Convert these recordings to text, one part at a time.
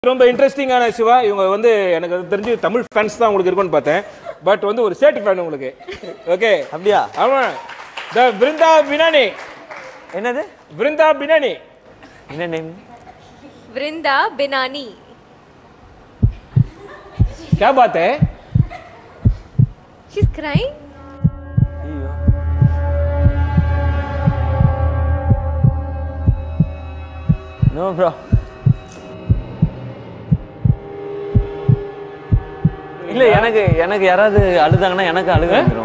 ரொம்ப இன்ட்ரெஸ்டிங்கான சிவா இவங்க வந்து எனக்கு அது தெரிஞ்சு தமிழ் ஃபேன்ஸ் தான் உங்களுக்கு இருக்கும்னு பார்த்தேன் பட் வந்து ஒரு சேட்டு ஃபேன் உங்களுக்கு ஓகே அப்படியா ஆமா த பிருந்தா பினானி என்னது பிருந்தா பினானி என்ன நேம் वृंदा बिनानी क्या बात है she's crying ஐயோ நோ ப்ரோ இல்ல எனக்கு எனக்கு யாராவது அழுதாங்கன்னா எனக்கு அழுக வந்துரும்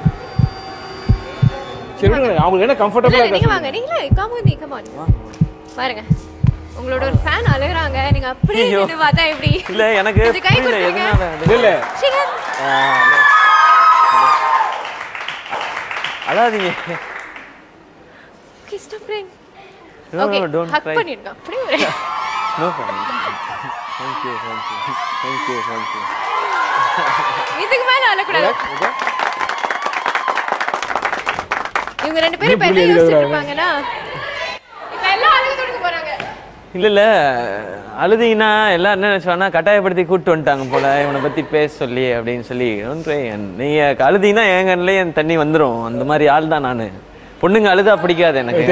சரி விடுங்க அவங்களுக்கு என்ன கம்ஃபர்டபுளா இல்ல, நீங்க இருக்கு வாங்க நீங்களே come with me come on பாருங்க உங்களோட ஒரு ஃபேன் அழுகுறாங்க நீங்க அப்படியே ஐயோ. நின்னு பார்த்தா எப்படி இல்ல எனக்கு இது கை புரியல கொடுத்துருங்க. எதனால அது- இல்ல Shikha, ஆ, அழாதீங்க okay stop crying No, okay no, don't hug cry. பண்ணிருங்க அப்படியே ஒரு- no problem thank you thank you thank you thank you இதுக்கு மேல அழக்கூடாது இவங்க ரெண்டு பேரும் இப்ப புள்ளி என்ன எழுதுறாங்க. யோசிச்சுட்டு இருப்பாங்கன்னா இப்ப எல்லாம் அழுகு கொடுக்க போறாங்க இல்ல இல்ல அழுதீங்கன்னா எல்லாம் என்ன நினைச்சாங்கன்னா கட்டாயப்படுத்தி கூப்பிட்டு வந்துட்டாங்க போல இவனை பத்தி பேச சொல்லி அப்படின்னு சொல்லி don't worry. நீங்க அழுதீங்கன்னா என் கண்ணிலே என் தண்ணி வந்துரும் அந்த மாதிரி ஆள் தான் நானு பொண்ணுங்க அழுதா பிடிக்காது எனக்கு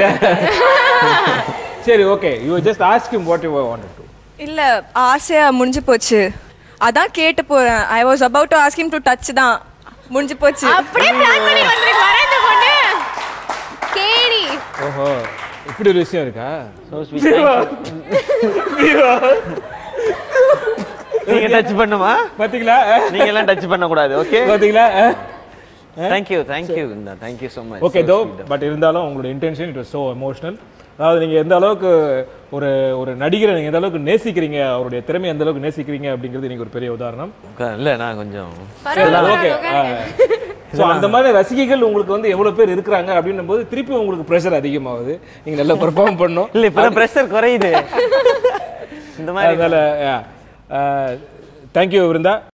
சரி okay you just ask him what you wanted to இல்ல ஆசையா முடிஞ்சு போச்சு அதான் கேட்டு போறேன் I was about to ask him to touch தான் முடிஞ்சு போச்சு அப்படியே பிளான் பண்ணி வந்திருக்கு வர இந்த பொண்ணு கேடி ஓஹோ இப்படி ஒரு விஷயம் இருக்கா So sweet. நீங்க டச் பண்ணுமா பாத்தீங்களா நீங்க எல்லாம் டச் பண்ண கூடாது ஓகே பாத்தீங்களா thank you thank you thank you so much okay So though sweet. But இருந்தாலும் உங்களோட intention it was so emotional அதாவது நீங்கள் எந்த அளவுக்கு ஒரு ஒரு நடிகரை நீங்கள் எந்த அளவுக்கு நேசிக்கிறீங்க அவருடைய திறமை எந்த அளவுக்கு நேசிக்கிறீங்க அப்படிங்கிறது இன்னைக்கு ஒரு பெரிய உதாரணம் இல்ல நான் கொஞ்சம் பரவாயில்ல ஓகே உட்காருங்க. ஸோ அந்த மாதிரி ரசிகைகள் உங்களுக்கு வந்து எவ்வளோ பேர் இருக்கிறாங்க அப்படின்னும் போது திருப்பி உங்களுக்கு ப்ரெஷர் அதிகமாகுது நீங்கள் நல்லா பெர்ஃபார்ம் பண்ணணும் இல்ல இப்பதான் பிரஷர் குறையுது இந்த மாதிரி அதனால தேங்க்யூ விருந்தா